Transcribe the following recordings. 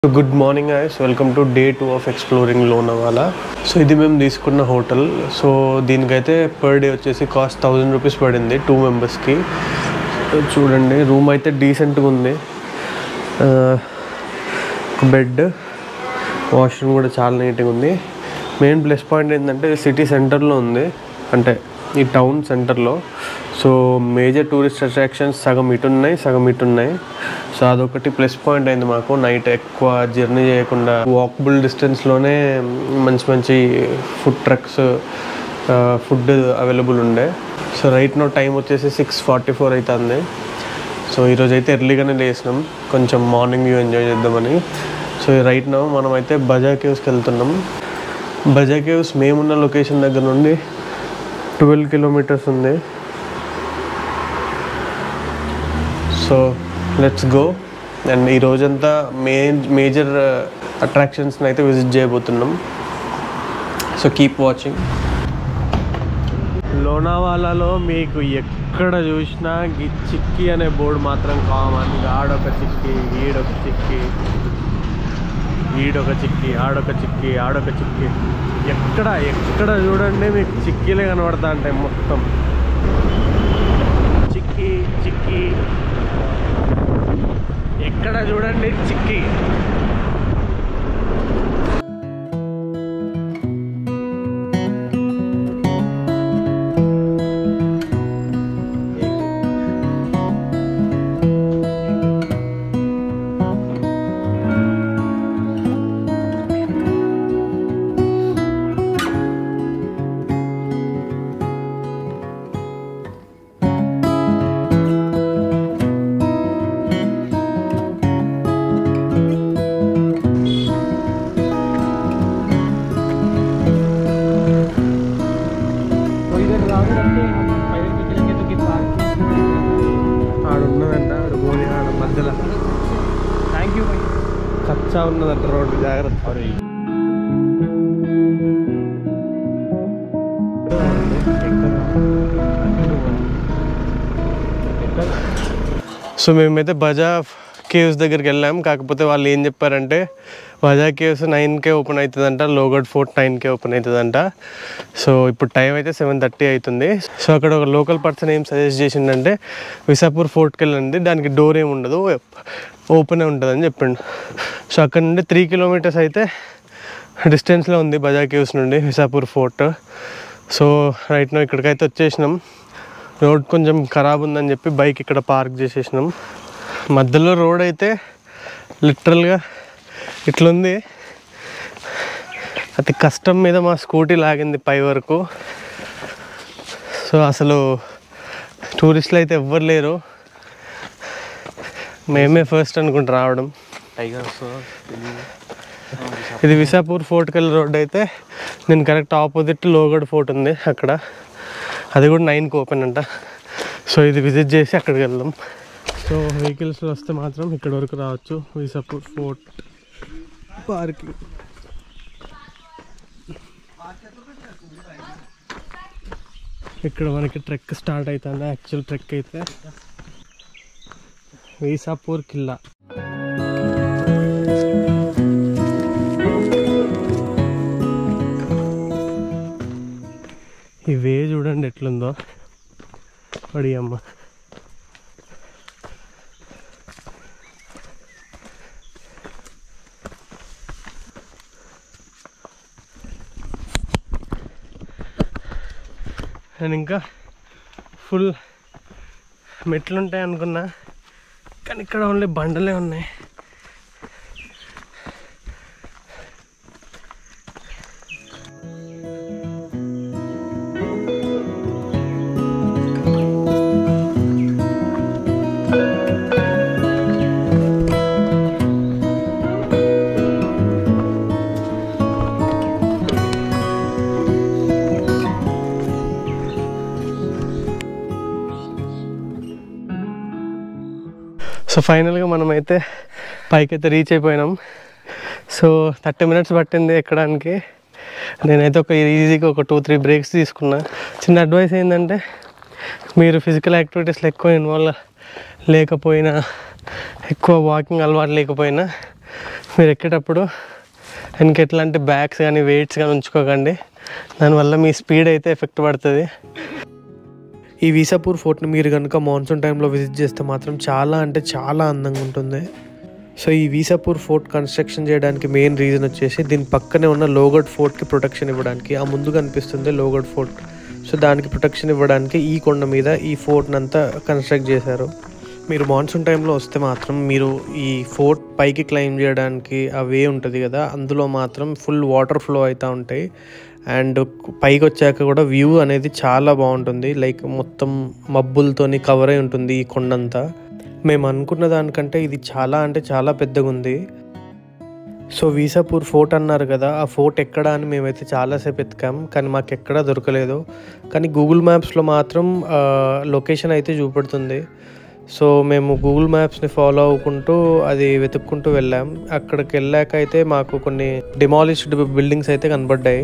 good morning guys welcome to day two of exploring Lonavala so ఇది మేము తీసుకున్న hotel so దీనికైతే పర్ డే వచ్చేసి కాస్ట్ థౌజండ్ రూపీస్ పడింది టూ మెంబర్స్కి చూడండి రూమ్ అయితే డీసెంట్గా ఉంది బెడ్ వాష్రూమ్ కూడా చాలా నీట్గా ఉంది మెయిన్ ప్లస్ పాయింట్ ఏంటంటే సిటీ సెంటర్లో ఉంది అంటే ఈ టౌన్ సెంటర్లో సో మేజర్ టూరిస్ట్ అట్రాక్షన్స్ సగం ఇటు ఉన్నాయి సగం ఇటు ఉన్నాయి సో అదొకటి ప్లస్ పాయింట్ అయింది మాకు నైట్ ఎక్కువ జర్నీ చేయకుండా వాకబుల్ డిస్టెన్స్లోనే మంచి మంచి ఫుడ్ ట్రక్స్ ఫుడ్ అవైలబుల్ ఉండే సో రైట్ నో టైం వచ్చేసి సిక్స్ ఫార్టీ ఫోర్ అవుతుంది సో ఈరోజు అయితే ఎర్లీగానే లేసినాం కొంచెం మార్నింగ్ వ్యూ ఎంజాయ్ చేద్దామని సో రైట్ నో మనం అయితే బజా కేవ్స్కి వెళ్తున్నాం బజా కేవ్స్ మేమున్న లొకేషన్ దగ్గర నుండి ట్వెల్వ్ కిలోమీటర్స్ ఉంది సో లెట్స్ గో అండ్ ఈ రోజంతా మే మేజర్ అట్రాక్షన్స్ని అయితే విజిట్ చేయబోతున్నాం సో కీప్ వాచింగ్ లోనావాలాలో మీకు ఎక్కడ చూసినా ఈ చిక్కీ అనే బోర్డు మాత్రం కామన్ ఆడొక చిక్కీ ఈడొక చిక్కీ ఈడొక చిక్కీ ఆడొక చిక్కీ ఆడొక చిక్కీ ఎక్కడ ఎక్కడ చూడండి మీకు చిక్కీలే కనబడతా ఉంటాయి మొత్తం చిక్కీ చిక్కీ ఎక్కడ చూడండి చిక్కీ थोड़ी देर राउंड करते हैं हम पैदल निकलेंगे तो किस पार्क ఆడు ఉన్నదంట ఆడు గోలి ఆడ మధ్యలో थैंक यू भाई కచ్చా ఉన్నదంట రోడ్డు జాగ్రత్త సో మేమైతే బజా కేవ్స్ దగ్గరికి వెళ్ళాం కాకపోతే వాళ్ళు ఏం చెప్పారంటే బజా కేవ్స్ నైన్కే ఓపెన్ అవుతుందంట లోగడ్ ఫోర్ట్ నైన్కే ఓపెన్ అవుతుందంట సో ఇప్పుడు టైం అయితే సెవెన్ థర్టీ అవుతుంది సో అక్కడ ఒక లోకల్ పర్సన్ ఏం సజెస్ట్ చేసిండంటే విసాపూర్ ఫోర్ట్కి వెళ్ళండి దానికి డోర్ ఏమి ఉండదు ఓపెనే ఉంటుంది అని చెప్పిండు సో అక్కడ నుండి త్రీ కిలోమీటర్స్ అయితే డిస్టెన్స్లో ఉంది బజా కేవ్స్ నుండి Visapur fort so right no ఇక్కడికైతే వచ్చేసినాం రోడ్ కొంచెం ఖరాబ్ ఉందని చెప్పి బైక్ ఇక్కడ పార్క్ చేసేసినాం మధ్యలో రోడ్ అయితే లిటరల్గా ఇట్లుంది అతి కష్టం మీద మా స్కూటీ లాగింది పై వరకు సో అసలు టూరిస్టులు అయితే ఎవ్వరు లేరు మేమే ఫస్ట్ అనుకుంటా రావడం टाइगर ఇది విసాపూర్ ఫోర్ట్కి వెళ్ళే రోడ్ అయితే నేను కరెక్ట్ ఆపోజిట్ లోగడ్ ఫోర్ట్ ఉంది అక్కడ అది కూడా నైన్కి ఓపెన్ అంట సో ఇది విజిట్ చేసి అక్కడికి వెళ్దాం సో వెహికల్స్లో వస్తే మాత్రం ఇక్కడ వరకు రావచ్చు విసాపూర్ ఫోర్ట్ పార్కింగ్ ఇక్కడ మనకి ట్రెక్ స్టార్ట్ అవుతుంది యాక్చువల్ ట్రెక్ అయితే వీసాపూర్ కిల్లా ఈ వే చూడండి ఎట్లుందో పడి అమ్మ నేను ఇంకా ఫుల్ మెట్లు ఉంటాయి అనుకున్నా కానీ ఇక్కడ ఓన్లీ బండలే ఉన్నాయి సో ఫైనల్గా మనమైతే పైకి అయితే రీచ్ అయిపోయినాం సో థర్టీ మినిట్స్ పట్టింది ఎక్కడానికి నేనైతే ఒక ఈజీగా ఒక టూ త్రీ బ్రేక్స్ తీసుకున్నా చిన్న అడ్వైస్ ఏంటంటే మీరు ఫిజికల్ యాక్టివిటీస్లో ఎక్కువ ఇన్వాల్వ్ లేకపోయినా ఎక్కువ వాకింగ్ అలవాటు లేకపోయినా మీరు ఎక్కేటప్పుడు వెనక ఎట్లాంటి బ్యాగ్స్ కానీ వెయిట్స్ కానీ ఉంచుకోకండి దానివల్ల మీ స్పీడ్ అయితే ఎఫెక్ట్ పడుతుంది ఈ వీసాపూర్ ఫోర్ట్ని మీరు కనుక మాన్సూన్ టైంలో విజిట్ చేస్తే మాత్రం చాలా అంటే చాలా అందంగా ఉంటుంది సో ఈ వీసాపూర్ ఫోర్ట్ కన్స్ట్రక్షన్ చేయడానికి మెయిన్ రీజన్ వచ్చేసి దీని పక్కనే ఉన్న లోగడ్ ఫోర్ట్కి ప్రొటెక్షన్ ఇవ్వడానికి ఆ ముందు కనిపిస్తుంది లోగడ్ ఫోర్ట్ సో దానికి ప్రొటెక్షన్ ఇవ్వడానికి ఈ కొండ మీద ఈ ఫోర్ట్ని అంతా కన్స్ట్రక్ట్ చేశారు మీరు మాన్సూన్ టైంలో వస్తే మాత్రం మీరు ఈ ఫోర్ట్ పైకి క్లైమ్ చేయడానికి ఆ వే ఉంటుంది కదా అందులో మాత్రం ఫుల్ వాటర్ ఫ్లో అవుతూ ఉంటాయి అండ్ పైకి వచ్చాక కూడా వ్యూ అనేది చాలా బాగుంటుంది లైక్ మొత్తం మబ్బులతోని కవర్ అయి ఉంటుంది ఈ కొండంతా మేము అనుకున్న దానికంటే ఇది చాలా అంటే చాలా పెద్దగా ఉంది సో వీసాపూర్ ఫోర్ట్ అన్నారు కదా ఆ ఫోర్ట్ ఎక్కడ అని మేమైతే చాలాసేపు ఎత్తుకాం కానీ మాకు ఎక్కడా దొరకలేదు కానీ గూగుల్ మ్యాప్స్లో మాత్రం లొకేషన్ అయితే చూపెడుతుంది సో మేము గూగుల్ మ్యాప్స్ని ఫాలో అవ్వుకుంటూ అది వెతుక్కుంటూ వెళ్ళాం అక్కడికి వెళ్ళాక అయితే మాకు కొన్ని డిమాలిష్డ్ బిల్డింగ్స్ అయితే కనబడ్డాయి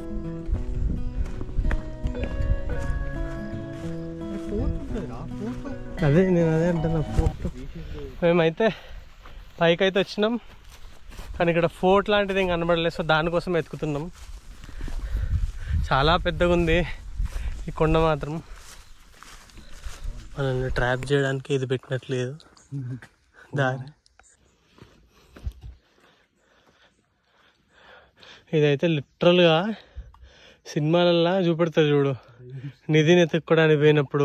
అదే నేను అదే అంటున్నా ఫోర్ట్ మేమైతే పైకి అయితే వచ్చినాం కానీ ఇక్కడ ఫోర్ట్ లాంటిది ఏం కనబడలేదు సో దానికోసం వెతుకుతున్నాం చాలా పెద్దగా ఉంది ఈ కొండ మాత్రం మనల్ని ట్రాప్ చేయడానికి ఇది పెట్టినట్లేదు దారి ఇదైతే లిటరల్గా సినిమాలల్లా చూపెడతారు చూడు నిధిని ఎత్తుక్కోవడానికి పోయినప్పుడు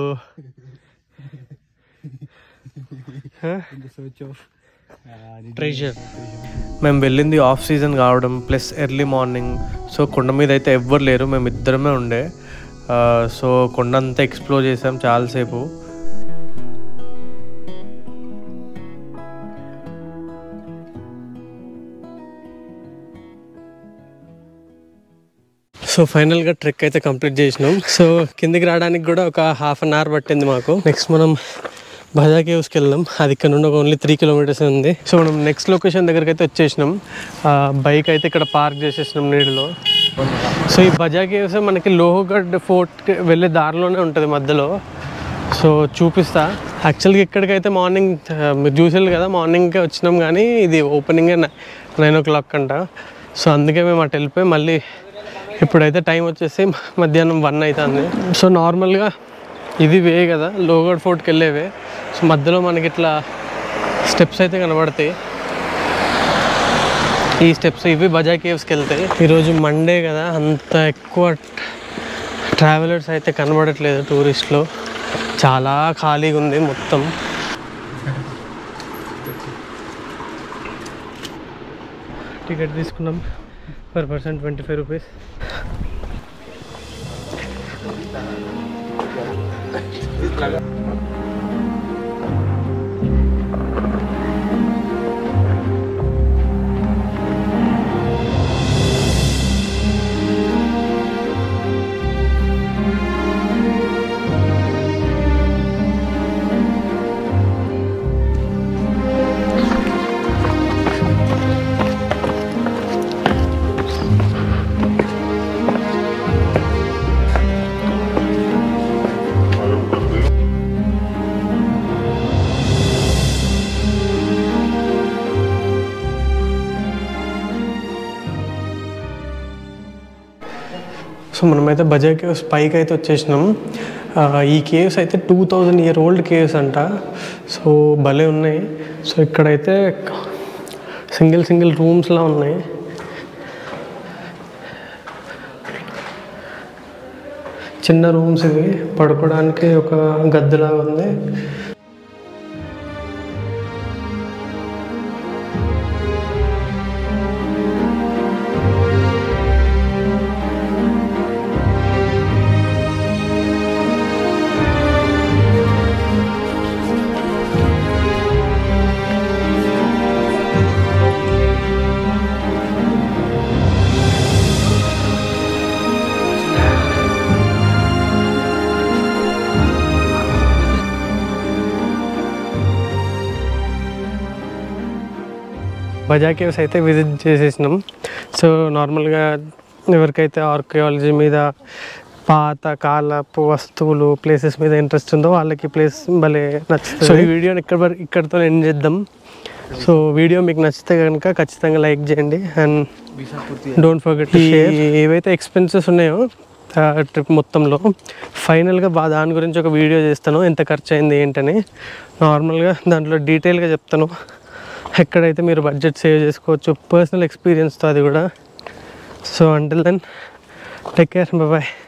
ట్రెజర్ మేము వెళ్ళింది ఆఫ్ సీజన్ కావడం ప్లస్ ఎర్లీ మార్నింగ్ సో కొండ మీద అయితే ఎవ్వరు లేరు మేము ఇద్దరమే ఉండే ఆ, సో కొండ అంతా ఎక్స్ప్లోర్ చేసాం చాలాసేపు సో ఫైనల్గా ట్రెక్ అయితే కంప్లీట్ చేసినాం సో కిందికి రావడానికి కూడా ఒక హాఫ్ అన్ అవర్ పట్టింది మాకు నెక్స్ట్ మనం భజా కేవ్స్కి వెళ్ళాం అది ఇక్కడ నుండి ఒక ఓన్లీ త్రీ కిలోమీటర్స్ ఉంది సో మనం నెక్స్ట్ లొకేషన్ దగ్గరికి అయితే వచ్చేసినాం బైక్ అయితే ఇక్కడ పార్క్ చేసేసినాం నీడలో సో ఈ భజా కేవ్స్ మనకి లోహగఢ్ ఫోర్ట్ వెళ్ళే దారిలోనే ఉంటుంది మధ్యలో సో చూపిస్తా యాక్చువల్గా ఇక్కడికైతే మార్నింగ్ మీరు చూసారు కదా మార్నింగ్కే వచ్చినాం కానీ ఇది ఓపెనింగ్ నైన్ ఓ క్లాక్ అంట సో అందుకే మేము అటు వెళ్ళిపోయి మళ్ళీ ఇప్పుడైతే టైం వచ్చేసి మధ్యాహ్నం వన్ అవుతుంది సో నార్మల్గా ఇది వే కదా లోగడ్ ఫోర్ట్కి వెళ్ళేవే సో మధ్యలో మనకి ఇట్లా స్టెప్స్ అయితే కనబడతాయి ఈ స్టెప్స్ ఇవి బజా కేవ్స్కి వెళ్తాయి ఈరోజు మండే కదా అంత ఎక్కువ ట్రావెలర్స్ అయితే కనబడట్లేదు టూరిస్ట్లో చాలా ఖాళీగా ఉంది మొత్తం టికెట్ తీసుకున్నాం per person twenty five rupees so మనమైతే బజా కేవ్స్ పైకి అయితే వచ్చేసినాం ఆ, ఈ కేవ్స్ అయితే two thousand year old caves అంట సో భలే ఉన్నాయి సో ఇక్కడైతే సింగిల్ సింగిల్ రూమ్స్లా ఉన్నాయి చిన్న రూమ్స్ ఇవి పడుకోవడానికి ఒక గద్దెలాగా ఉంది బజా కేవ్స్ అయితే విజిట్ చేసేసినాం సో నార్మల్గా ఎవరికైతే ఆర్కియాలజీ మీద పాత కాలపు వస్తువులు ప్లేసెస్ మీద ఇంట్రెస్ట్ ఉందో వాళ్ళకి ప్లేస్ భలే నచ్చుతుంది సో ఈ వీడియోని ఇక్కడ వరకు ఇక్కడితో ఎండ్ చేద్దాం సో వీడియో మీకు నచ్చితే కనుక ఖచ్చితంగా లైక్ చేయండి అండ్ వీసా పూర్తి డోంట్ ఫర్గెట్ ఏవైతే ఎక్స్పెన్సెస్ ఉన్నాయో ట్రిప్ మొత్తంలో ఫైనల్గా బా దాని గురించి ఒక వీడియో చేస్తాను ఎంత ఖర్చు అయింది ఏంటని నార్మల్గా దాంట్లో డీటెయిల్గా చెప్తాను ఎక్కడైతే మీరు బడ్జెట్ సేవ్ చేసుకోవచ్చు పర్సనల్ ఎక్స్పీరియన్స్తో అది కూడా so until then take care bye